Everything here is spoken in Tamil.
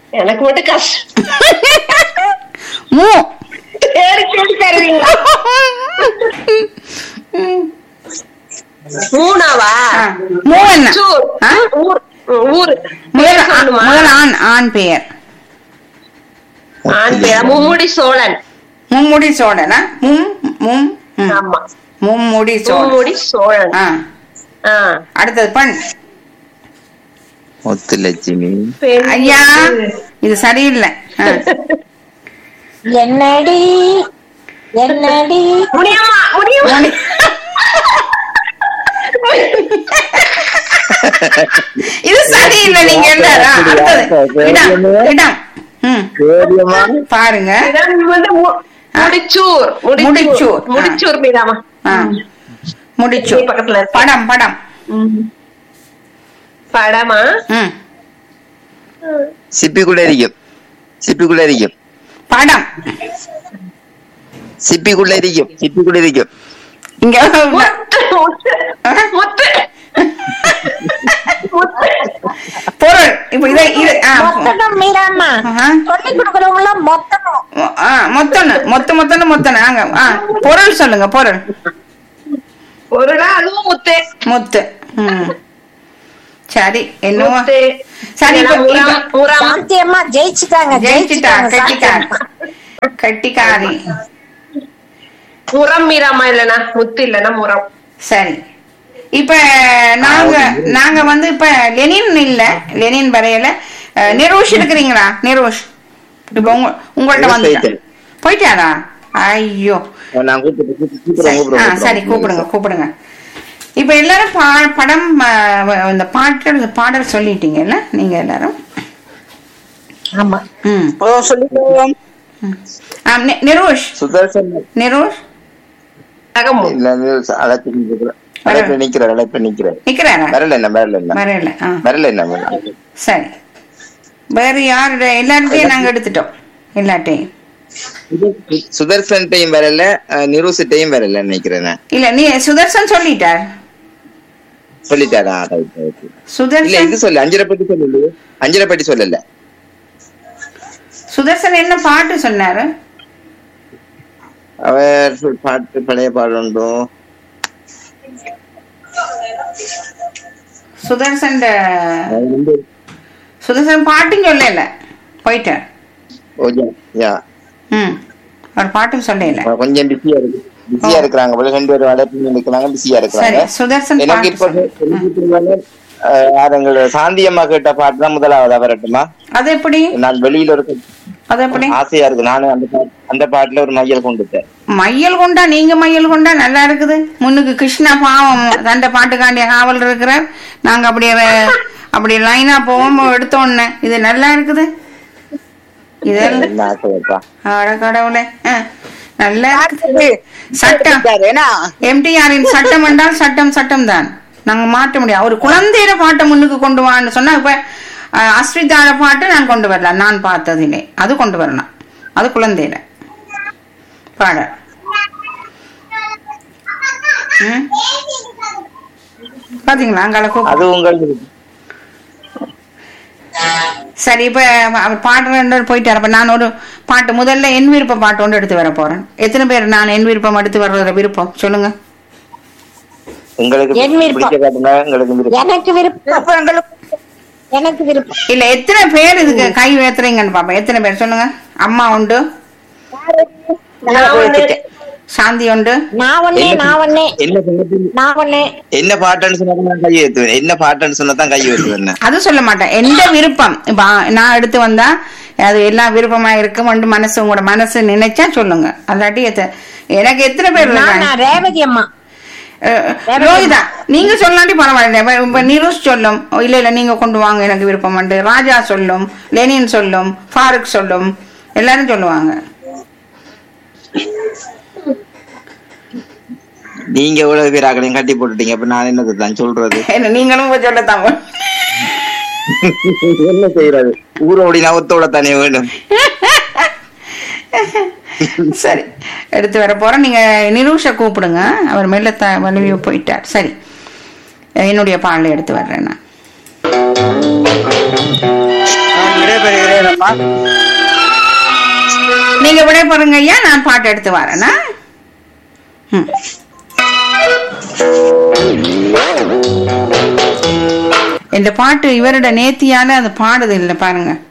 எனக்கு மட்டும் கஷ்டம் மூ பேரு கேட்டு தருவீங்களா மூணாவா ஆ, மூ என்ன சூர். ஆ? ஊர் ஊர் முதல் பேர் ஆ- சொல்லுமா? முதல் ஆண் ஆண் பெயர் ஆண் பேரா மும்முடி சோழன் மும்முடி சோழனா மும் மும் ம். ஆமா மும்முடி சோழன் மும்முடி சோழன் ஆ ஆ. அடுத்தது பண் முத்துலட்சுமி பெண் ஐயா வந்து- இது சரியில்லை ஆ. என்னடி என்னடி முடியுமா முடியுமா முனி- இது சரியில்லை நீங்க என்ன அடுத்தது இடம் இடம் ம் சரியம்மா பாருங்க இடம் வந்து மு- முடிச்சூர் முடிச்சூர். ஆ. முடிச்சூர் மீதாமா ஆ முடிச்சு இங்கே பக்கத்துல இருக்கு. படம் படம் படமா ம் சிப்பிக்குள்ள இருக்கும் சிப்பிக்குள்ள இருக்கும் படம் சிப்பிக்குள்ள இருக்கும் சிப்பிக்குள்ள இருக்கும் இங்க முத்து முத்து ஆ? முத்து முத்து பொருள் இப்ப இதை இது ஆ, மொத்தம் மீராமா ஆஹா. சொல்லி கொடுக்கறவங்கள மொத்தம் ஆ, மொத்தம்னு மொத்த மொத்தம்னு மொத்தம் ஆங்க ஆ பொருள் சொல்லுங்க பொருள் பொருளா அதுவும் முத்து முத்து ம் சரி என்னவோ முத்து சரி இப்ப முறம் இப்ப- முறம் சாந்தி அம்மா ஜெயிச்சுட்டாங்க ஜெயிச்சிட்டா ஜெயிச்சுட்டாங்க கட்டிக்காரி சாந்தி அம்மா. கட்டிக்காரி முறம் மீராமா இல்லனா முத்து இல்லனா முறம் சரி இப்ப நாங்க நாங்க வந்து இப்ப லெனின் இல்ல லெனின் வரையில அஹ், நிரோஷ் இருக்கிறீங்களா நிரோஷ் இப்ப உங்க உங்கள்ட்ட நிரோஷ் வந்து போயிட்டாரு. போயிட்டாரா ஐயோ நான் கூப்பிட்டு கூப்பிடுறேன் சரி, ஆ, கூப்பிடுறேன் சரி கூப்பிடுங்க கூப்பிடுங்க இப்ப எல்லாரும் பா படம் அஹ், இந்த பாடல் பாடல் சொல்லிட்டீங்கல்ல நீங்க எல்லாரும் ஆமா ம் ஓ சொல்லிடுவோம் ம். ஆ, நி- நிரோஷ் சுதர்சன் நிரோஷ் அகமும் இல்ல அழைப்பு நிக்கிறேன் அழைப்பு நிக்கிறேன் அழைப்பு நிக்கிறேன் நிக்கிறாரா வரல என்ன வரல என்ன வரல ஆ வரல என்ன சரி வேற யாரோட எல்லார்ட்டையும் நாங்க எடுத்துட்டோம் எல்லாட்டையும் சுதர்சன் டைம் வரல நிரூசு டைம் வரல நினைக்கிறேன் நான். இல்ல நீ சுதர்சன் சொல்லிட்டார் சொல்லிட்டாரா right, right. இல்ல சுதர்சன் இது சொல்லு அஞ்சரை பட்டி சொல்லல அஞ்சரை பட்டி சொல்லல சுதர்சன் என்ன பாட்டு சொன்னாரு அவர் பாட்டு பழைய பாடுண்டோ சுதர்சன் சுதர்சன் பாட்டும் சொல்லல போயிட்டார் யா ம் அவர் பாட்டும் சொல்லல கொஞ்சம் பிஸியா இருக்கு பிஸியா இருக்கிறாங்க போல ரெண்டு பேரும் அழைப்பு நிக்கிறாங்க பிஸியா சரி இருக்கிறாங்க சுதர்சன் எனக்கு பாட்டு இப்ப சொல்லு. ம். யாருங்கள சாந்தியம்மா கேட்ட பாட்டு தான் முதலாவது வரட்டுமா அது எப்படி நான் வெளியில இருக்க அது எப்படி ஆசையா இருக்கு நானும் அந்த பாட்டு அந்த பாட்டுல ஒரு மையல் கொண்டுட்டேன் மையல் கொண்டா நீங்க மையல் கொண்டா நல்லா இருக்குது முன்னுக்கு கிருஷ்ணா பாவம் தண்டை பாட்டுக்காண்டிய காவல் இருக்கிறார் நாங்க அப்படியே வே- அப்படி லைனா போவோம் எடுத்தோன்னே இது நல்லா இருக்குது இதெல்லாம் என்ன ஆசை வைப்பா அட கடவுளே ஆ, நல்லா இருக்குது சட்டம் ஏன்னா எம்டிஆரின் சட்டம் என்றால் சட்டம் சட்டம் தான் நாங்க மாற்ற முடியாது ஒரு குழந்தையில பாட்டை முன்னுக்கு கொண்டு வான்னு சொன்னா இப்ப அஹ், அஸ்விதார பாட்டு நான் கொண்டு வரலாம் நான் பார்த்ததில்லை அது கொண்டு வரலாம் அது குழந்தையில பாட ம்? பாத்தீங்களா அங்கால கூப்பிடு. அது உங்களுக்கு சரி இப்ப அவர் பாடுற போயிட்டார் அப்ப நான் ஒரு பாட்டு முதல்ல என் விருப்ப பாட்டு ஒன்று எடுத்து வர போறேன் எத்தனை பேர் நான் என் விருப்பம் எடுத்து வர்ற விருப்பம் சொல்லுங்க உங்களுக்கு என் விருப்பம். பிடிச்ச பாட்டுனா உங்களுக்கு விருப்பம் எனக்கு விருப்பம் எனக்கு விருப்பம் இல்ல எத்தனை பேர் இதுக்கு கை உயர்த்துறீங்கன்னு பாப்போம் எத்தனை பேர் சொல்லுங்க அம்மா உண்டு நான் ஒண்ணு சாந்தி உண்டு நான் ஒண்ணே நான் ஒண்ணே என்ன பாட்டு நான் ஒண்ணே என்ன பாட்டுன்னு சொன்னா தான் கை ஏத்துவேன் என்ன பாட்டுன்னு சொன்னா தான் கை ஏத்துவேன் நான். அது சொல்ல மாட்டேன் எந்த விருப்பம் இப்ப ஆ, நான் எடுத்து வந்தா அது எல்லாம் விருப்பமா இருக்கும் ஒன்று மனசு உங்களோட மனசு நினைச்சா சொல்லுங்க அல்லாட்டி எத்த- எனக்கு எத்தனை பேர் நான் இருக்காங்க நான் ரேவதி அம்மா அஹ், ரோஹிதா நீங்க சொல்லாட்டி பரவாயில்ல இப்ப- இப்ப நிருஷ் சொல்லும் ஓ, இல்ல இல்ல நீங்க கொண்டு வாங்க எனக்கு விருப்பம் உண்டு ராஜா சொல்லும் லெனின் சொல்லும் ஃபாரூக் சொல்லும் எல்லாரும் சொல்லுவாங்க நீங்க எவ்வளவு பேர் ஆக்களையும் கட்டி போட்டுட்டீங்க அப்ப நான் என்னது தான் சொல்றது என்ன நீங்களும் போய் சொல்லத்தான் என்ன செய்யறது ஊரோடி நவத்தோட தானே வேண்டும் சரி எடுத்து வர போறேன் நீங்க நிரூஷ கூப்பிடுங்க அவர் மெல்ல த வலுவிய போயிட்டார் சரி என்னுடைய பாடலை எடுத்து வர்றேன் நான் நான் விடைபெறுகிறேன் விடைபெறேன்மா நீங்க விடை பாருங்க ஐயா நான் பாட்டு எடுத்து வரேனா ம். இந்த பாட்டு இவரோட நேத்தியால அது பாடுது இல்லை பாருங்க